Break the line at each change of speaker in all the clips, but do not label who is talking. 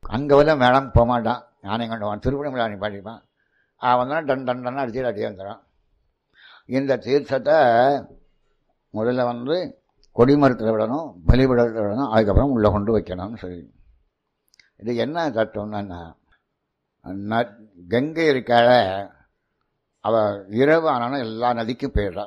அங்கே வந்து மேடம் போக மாட்டான் நானே கொண்டு திருப்பணி நீ படிப்பான் அவன் தான் டன் டன் டன் அடிச்சு அடியே வந்துடும் இந்த தீர்த்தத்தை முதல்ல வந்து கொடிமரத்தில் விடணும் பலிபடத்தில் விடணும் அதுக்கப்புறம் உள்ளே கொண்டு வைக்கணும்னு சொல்லி இது என்ன தத்துவம்னா ந- கங்கை இருக்கால அவ இரவு ஆனாலும் எல்லா நதிக்கும் போயிடுறான்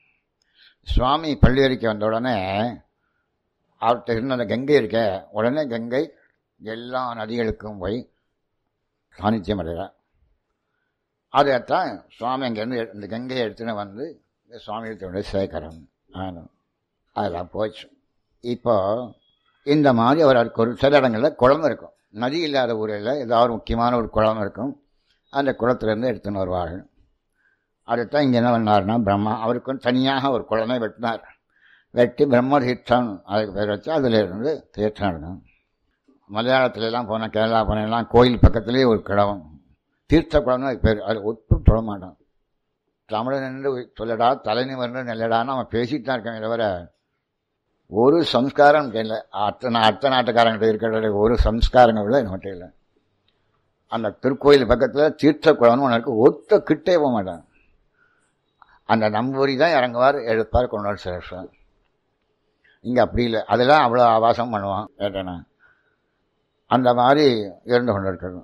சுவாமி பள்ளியறிக்கை வந்த உடனே அவர்கிட்ட இருந்த அந்த கங்கை இருக்க உடனே கங்கை எல்லா நதிகளுக்கும் போய் சாநித்தியம் அடைகிறார் அதைத்தான் சுவாமி அங்கேருந்து இந்த கங்கையை எடுத்துன்னு வந்து இந்த சுவாமி எடுத்து சேர்க்கிறோம் ஆனும் அதெல்லாம் போச்சு இப்போ இந்த மாதிரி அவருக்கு ஒரு சில இடங்களில் குளம் இருக்கும் நதி இல்லாத ஊரில் ஏதாவது ஒரு முக்கியமான ஒரு குளம் இருக்கும் அந்த குளத்துலேருந்து எடுத்துன்னு வருவார்கள் அதைத்தான் இங்கே என்ன பண்ணாருன்னா பிரம்மா அவருக்கு வந்து தனியாக ஒரு குளமே வெட்டினார் வெட்டி பிரம்ம தீர்த்தம் அதுக்கு பேர் வச்சு அதில் இருந்து தீர்த்தம் எடுக்கணும் மலையாளத்துல எல்லாம் போனால் கேரளா போனெல்லாம் கோயில் பக்கத்துலேயே ஒரு கிழவம் தீர்த்த குளம்னு அதுக்கு பேர் அது ஒட்டும் சொல்ல மாட்டான் தமிழன் என்று சொல்லடா தலைநிமர்னு நெல்லடான்னு அவன் பேசிட்டு தான் இருக்கான் தவிர ஒரு சம்ஸ்காரம் இல்லை அத்தனை அத்த நாட்டுக்காரங்கிட்ட இருக்கிற ஒரு சம்ஸ்காரங்கள் இல்லை நம்மகிட்ட இல்லை அந்த திருக்கோயில் பக்கத்தில் தீர்த்த குளம்னு ஒன்று இருக்கு ஒத்த கிட்டே போக மாட்டான் அந்த நம்பூரி தான் இறங்குவார் எடுப்பார் கொண்டு வந்து சேர்ப்பார் இங்கே அப்படி இல்லை அதெல்லாம் அவ்வளோ ஆபாசம் பண்ணுவான் கேட்டேன்னா அந்த மாதிரி இருந்து கொண்டு இருக்கிறோம்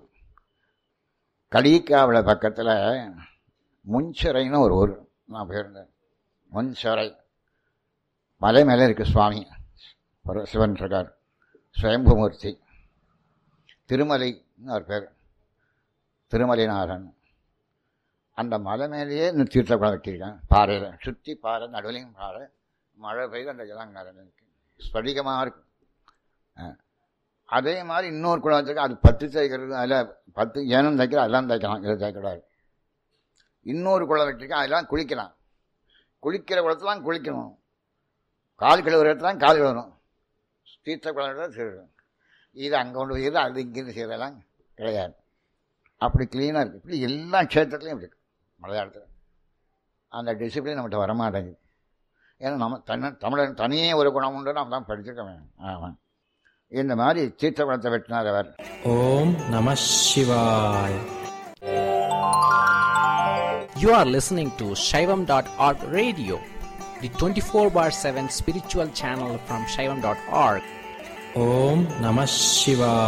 களிக்காவில் பக்கத்தில் முன்சிறைன்னு ஒரு ஊர் நான் போயிருந்தேன் முன்சிறை மலை மேலே இருக்கு சுவாமி ஒரு சிவன் இருக்கார் சுயம்புமூர்த்தி திருமலைன்னு ஒரு பேர் திருமலைநாதன் அந்த மலை மேலேயே இந்த தீர்த்தக்குளம் வெட்டியிருக்கேன் பாறையில் சுற்றி பாறை நடுவிலையும் பாறை மழை பெய்து அந்த ஜலம் இருக்கு ஸ்படிகமாக இருக்கு ஆ. அதே மாதிரி இன்னொரு குளம் வச்சிருக்கேன் அது பத்து தேய்க்கிறது அதில் பத்து ஏனம் தைக்கிறோம் அதெல்லாம் தைக்கலாம் இதை தைக்கூடாது இன்னொரு குளம் வச்சிருக்கேன் அதெல்லாம் குளிக்கலாம் குளிக்கிற குளத்துலாம் குளிக்கணும் கால் கழுவுற இடத்துல கால் கழுவணும் தீர்த்த குளம் செய்யணும் இது அங்கே கொண்டு போய் அது இங்கேருந்து செய்யறதெல்லாம் கிடையாது அப்படி க்ளீனாக இருக்குது இப்படி எல்லா க்ஷேத்திரத்துலையும் இருக்கு மலையாளத்தில் அந்த டிசிப்ளின் நம்மகிட்ட வரமாட்டேங்குது ஏன்னா நம்ம தன்ன தமிழன் தனியே ஒரு குணம் உண்டு நம்ம தான் படிச்சிருக்கோமே ஆமாம் இந்த மாதிரி தீர்த்த குளத்தை வெட்டினார் அவர்
Om Namah Shivaya. You are listening to Shaivam.org radio, the 24 bar 7 spiritual channel from Shaivam.org. Om Namah Shivaya.